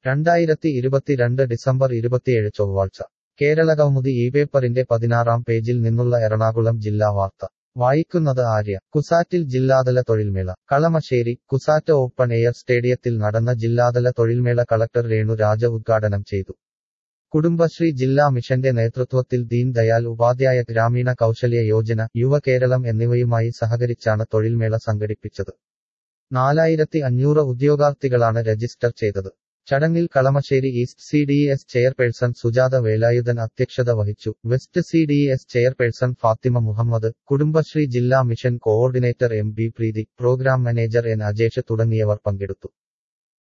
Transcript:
രണ്ടായിരത്തി ഇരുപത്തിരണ്ട് ഡിസംബർ ഇരുപത്തിയേഴ് ചൊവ്വാഴ്ച കേരള കൗമുദി ഈ പേപ്പറിന്റെ പതിനാറാം പേജിൽ നിന്നുള്ള എറണാകുളം ജില്ലാ വാർത്ത വായിക്കുന്നത് ആര്യ കുസാറ്റിൽ ജില്ലാതല തൊഴിൽമേള കളമശ്ശേരി കുസാറ്റ് ഓപ്പൺ എയർ സ്റ്റേഡിയത്തിൽ നടന്ന ജില്ലാതല തൊഴിൽമേള കളക്ടർ രേണു രാജ ഉദ്ഘാടനം ചെയ്തു കുടുംബശ്രീ ജില്ലാ മിഷന്റെ നേതൃത്വത്തിൽ ദീൻ ദയാൽ ഉപാധ്യായ ഗ്രാമീണ കൗശല്യ യോജന യുവകേരളം എന്നിവയുമായി സഹകരിച്ചാണ് തൊഴിൽമേള സംഘടിപ്പിച്ചത് നാലായിരത്തി അഞ്ഞൂറ് ഉദ്യോഗാർത്ഥികളാണ് രജിസ്റ്റർ ചെയ്തത് ചടങ്ങിൽ Kalamassery east C D S chairperson Sujatha Velayudhan അധ്യക്ഷത വഹിച്ചു west C D S chairperson Fathima Muhammad Kudumbashree ജില്ലാ mission coordinator M B Preethi programme manager N Ajesh തുടങ്ങിയവർ പങ്കെടുത്തു